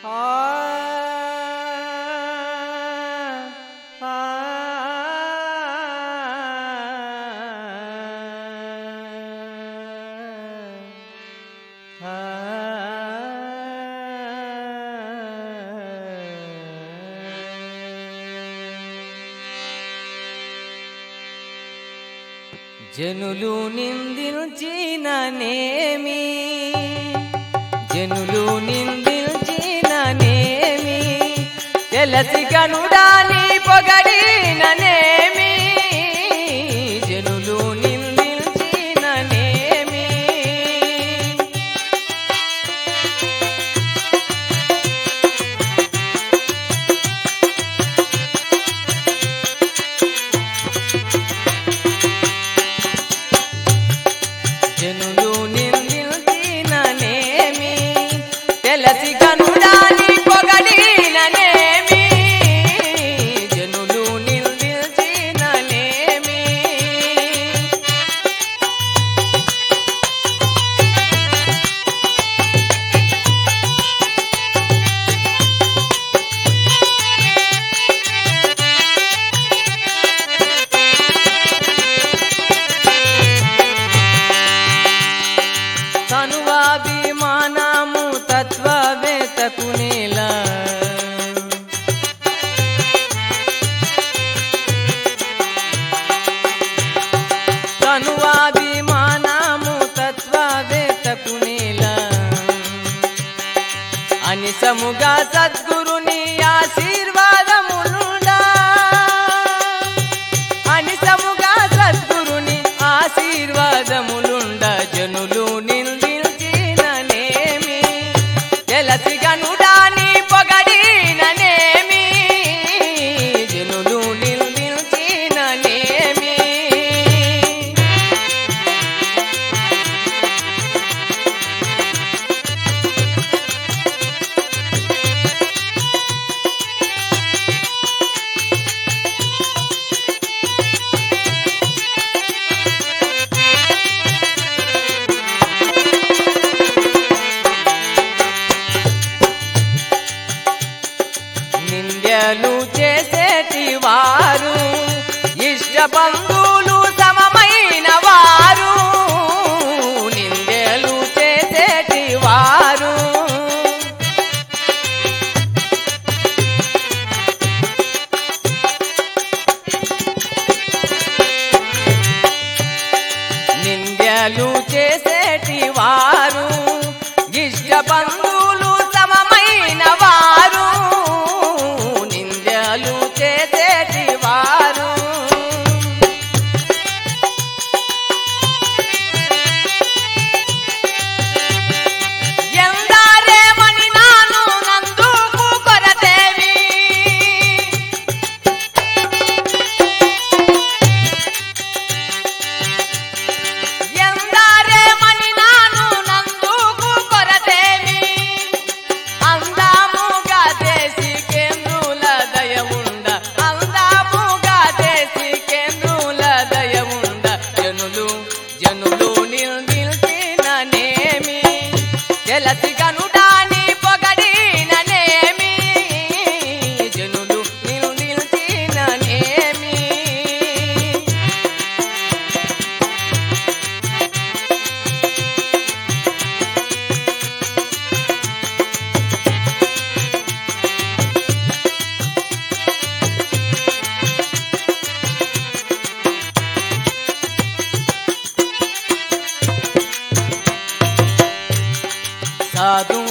జనులు నిందించిననేమి జనులు నిందించిననేమి తెలసి గనుడాని పొగడిననేమి జనులు నిందించిననేమి జనులు నిందించిననేమి తెలసి గనుడాని పొగడిననేమి జనులు నిందించిననేమి తనువాభిమానము తత్వవేతకునేలా తనువాభిమానము తత్వవేతకునేలా అనిసముగా సద్గురుని ఆశీర్వాదములుండా అనిసముగా సద్గురుని ఆశీర్వాదములుండ జనులు నిందించిననేమి తెలసి గనుడాని పొగడిననేమి జనులు నిందించిననేమి నింద్యలు చేసేటి వారు ఇష్ట బంధువులు సమమైన వారు నిందెలు చేసేటి వారు నింద్యలు చేసేటి వారు ఇష్ట బంధువులు సమమైన వారు నింద్యలు చేసేటి వారు ఎందారేమని నాను నందుకు కొరతేవి ఎందారేమని నాను నందుకు కొరతేమి అందాముగా దేశి కేంద్రుల దయముండ అందాముగా దేశి కేంద్రుల దయముండ జనులు జనులు నిల్దిల్చిననేమి తెలసి గనుడాని పొగడిననేమి జనులు నిల్దిల్చిననేమి సాధు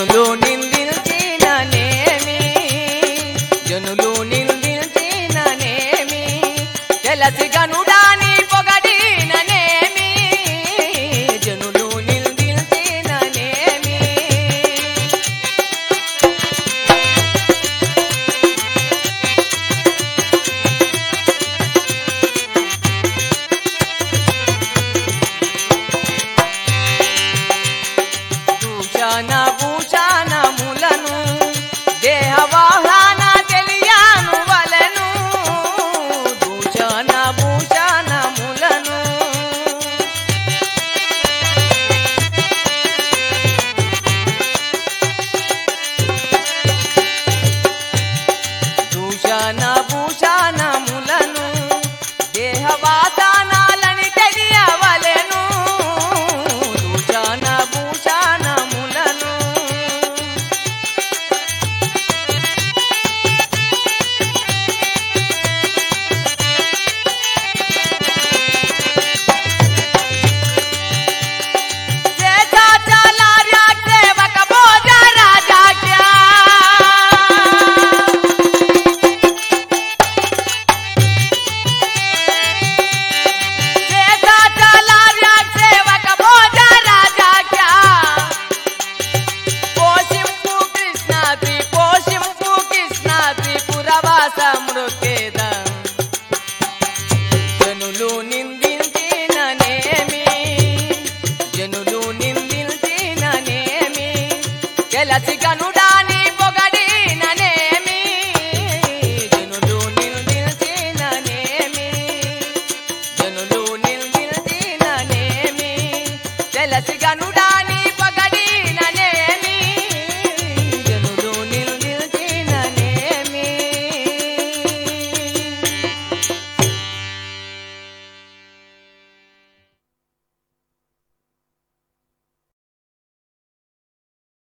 జనులు నిందించిననేమి జనులు నిందించిననేమి తెలసి గనుడాని పొగడిననేమి జనులు నిందించిననేమి దూషణ భూషణములను దేహవాహన తెలియను వలను దూషణ భూషణములను దూషణ భూషణములను దేహవాదానాలని తెలియవలెను దూషణ భూషణములను శేషాచలార్య సేవక భోజ రాజాజ్ఞ శేషాచలార్య సేవక భోజ రాజాజ్ఞ పోషింపు కృష్ణ త్రి పోషింపు కృష్ణ త్రిపురవాస మృకేద జనులు నిందించిననేమి జనులు నిందించిననేమి కెలసి గనుడ